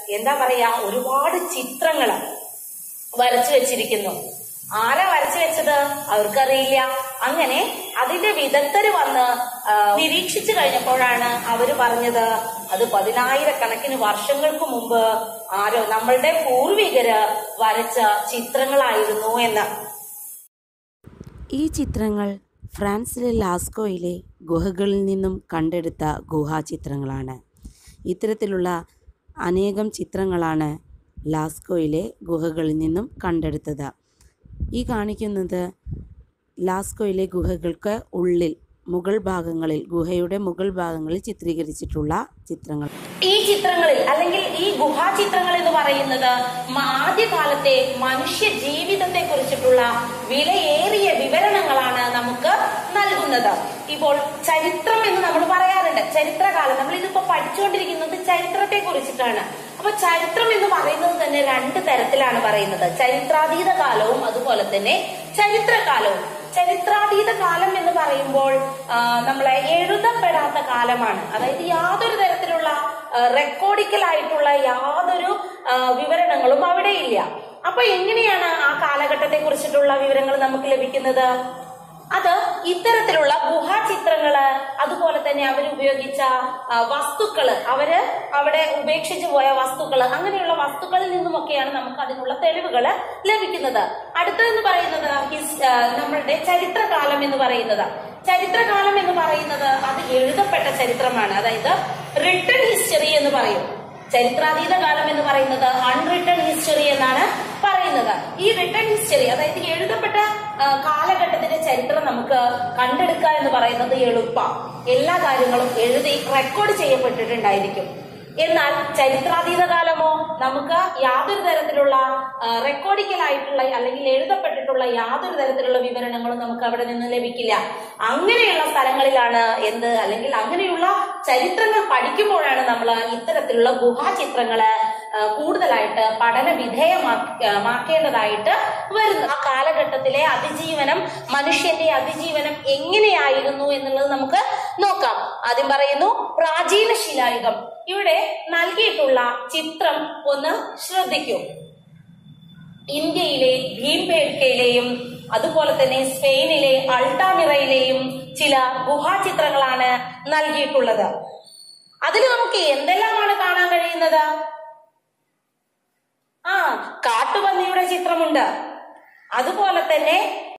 എന്താ പറയാ ഒരുപാട് ചിത്രങ്ങൾ വരച്ചു വെച്ചിരിക്കുന്നു ആരാ വരച്ചു വെച്ചത് അവർക്കറിയില്ല അങ്ങനെ അതിന്റെ വിദഗ്ധര് വന്ന് ആ, നിരീക്ഷിച്ചു കഴിഞ്ഞപ്പോഴാണ് അവര് പറഞ്ഞത് അത് പതിനായിരക്കണക്കിന് വർഷങ്ങൾക്ക് മുമ്പ് ആരോ നമ്മളുടെ പൂർവികര് വരച്ച ചിത്രങ്ങളായിരുന്നു എന്ന് ഈ ചിത്രങ്ങൾ ഫ്രാൻസിലെ ലാസ്കോയിലെ ഗുഹകളിൽ നിന്നും കണ്ടെടുത്ത ഗുഹാചിത്രങ്ങളാണ് ഇത്തരത്തിലുള്ള അനേകം ചിത്രങ്ങളാണ് ലാസ്കോയിലെ ഗുഹകളിൽ നിന്നും കണ്ടെടുത്തത് ഈ കാണിക്കുന്നത് ലാസ്കോയിലെ ഗുഹകൾക്ക് ഉള്ളിൽ മുകൾ ഭാഗങ്ങളിൽ ഗുഹയുടെ മുകൾ ഭാഗങ്ങളിൽ ചിത്രീകരിച്ചിട്ടുള്ള ചിത്രങ്ങൾ ഈ ചിത്രങ്ങളിൽ അല്ലെങ്കിൽ ഈ ഗുഹാചിത്രങ്ങൾ എന്ന് പറയുന്നത് മ- ആദ്യകാലത്തെ മനുഷ്യ ജീവിതത്തെ കുറിച്ചിട്ടുള്ള വിലയേറിയ വിവരണങ്ങളാണ് നമുക്ക് നൽകുന്നത് ഇപ്പോൾ ചരിത്രം എന്ന് നമ്മൾ പറയാറുണ്ട് ചരിത്രകാലം നമ്മൾ ഇതിപ്പോ പഠിച്ചുകൊണ്ടിരിക്കുന്നത് ചരിത്രത്തെ കുറിച്ചിട്ടാണ് അപ്പൊ ചരിത്രം എന്ന് പറയുന്നത് തന്നെ രണ്ട് തരത്തിലാണ് പറയുന്നത് ചരിത്രാതീത കാലവും അതുപോലെ തന്നെ ചരിത്രകാലവും ചരിത്രാതീത കാലം എന്ന് പറയുമ്പോൾ ആ, നമ്മളെ എഴുതപ്പെടാത്ത കാലമാണ് അതായത് യാതൊരു തരത്തിലുള്ള റെക്കോർഡിക്കലായിട്ടുള്ള യാതൊരു ആ, വിവരണങ്ങളും അവിടെ ഇല്ല അപ്പൊ എങ്ങനെയാണ് ആ കാലഘട്ടത്തെ കുറിച്ചിട്ടുള്ള വിവരങ്ങൾ നമുക്ക് ലഭിക്കുന്നത് അത് ഇത്തരത്തിലുള്ള ഗുഹാചിത്രങ്ങള് അതുപോലെ തന്നെ അവർ ഉപയോഗിച്ച ആ, വസ്തുക്കള് അവര് അവിടെ ഉപേക്ഷിച്ചു പോയ വസ്തുക്കള് അങ്ങനെയുള്ള വസ്തുക്കളിൽ നിന്നുമൊക്കെയാണ് നമുക്ക് അതിനുള്ള തെളിവുകൾ ലഭിക്കുന്നത് അടുത്തതെന്ന് പറയുന്നത് ഹിസ് ആ, നമ്മളുടെ ചരിത്രകാലം എന്ന് പറയുന്നത് ചരിത്രകാലം എന്ന് പറയുന്നത് അത് എഴുതപ്പെട്ട ചരിത്രമാണ് അതായത് റിട്ടൺ ഹിസ്റ്ററി എന്ന് പറയും ചരിത്രാതീത കാലം എന്ന് പറയുന്നത് അൺറിട്ടൺ ഹിസ്റ്ററി എന്നാണ് പറയുന്നത് ഈ റിട്ടൺ ഹിസ്റ്ററി അതായത് എഴുതപ്പെട്ട ആ, കാലഘട്ടത്തിന്റെ ചരിത്രം നമുക്ക് കണ്ടെടുക്കുക എന്ന് പറയുന്നത് എളുപ്പ എല്ലാ കാര്യങ്ങളും എഴുതി റെക്കോർഡ് ചെയ്യപ്പെട്ടിട്ടുണ്ടായിരിക്കും എന്നാൽ ചരിത്രാതീത കാലമോ നമുക്ക് യാതൊരു തരത്തിലുള്ള റെക്കോർഡിക്കൽ ആയിട്ടുള്ള അല്ലെങ്കിൽ എഴുതപ്പെട്ടിട്ടുള്ള യാതൊരു തരത്തിലുള്ള വിവരണങ്ങളും നമുക്ക് അവിടെ നിന്ന് ലഭിക്കില്ല അങ്ങനെയുള്ള സ്ഥലങ്ങളിലാണ് എന്ത് അല്ലെങ്കിൽ അങ്ങനെയുള്ള ചരിത്രങ്ങൾ പഠിക്കുമ്പോഴാണ് നമ്മൾ ഇത്തരത്തിലുള്ള ഗുഹാചിത്രങ്ങള് ആ, കൂടുതലായിട്ട് പഠന വിധേയമാക്കേണ്ടതായിട്ട് വരുന്നത് ആ കാലഘട്ടത്തിലെ അതിജീവനം മനുഷ്യന്റെ അതിജീവനം എങ്ങനെയായിരുന്നു എന്നുള്ളത് നമുക്ക് നോക്കാം ആദ്യം പറയുന്നു പ്രാചീന ശിലായുഗം ഇവിടെ നൽകിയിട്ടുള്ള ചിത്രം ഒന്ന് ശ്രദ്ധിക്കൂ ഇന്ത്യയിലെ ഭീംബേഡ്കയിലെയും അതുപോലെ തന്നെ സ്പെയിനിലെ അൾട്ടാമിറയിലെയും ചില ഗുഹാചിത്രങ്ങളാണ് നൽകിയിട്ടുള്ളത് അതിൽ നമുക്ക് എന്തെല്ലാമാണ് കാണാൻ കഴിയുന്നത് ആ കാട്ടുപന്നിയുടെ ചിത്രമുണ്ട് അതുപോലെ തന്നെ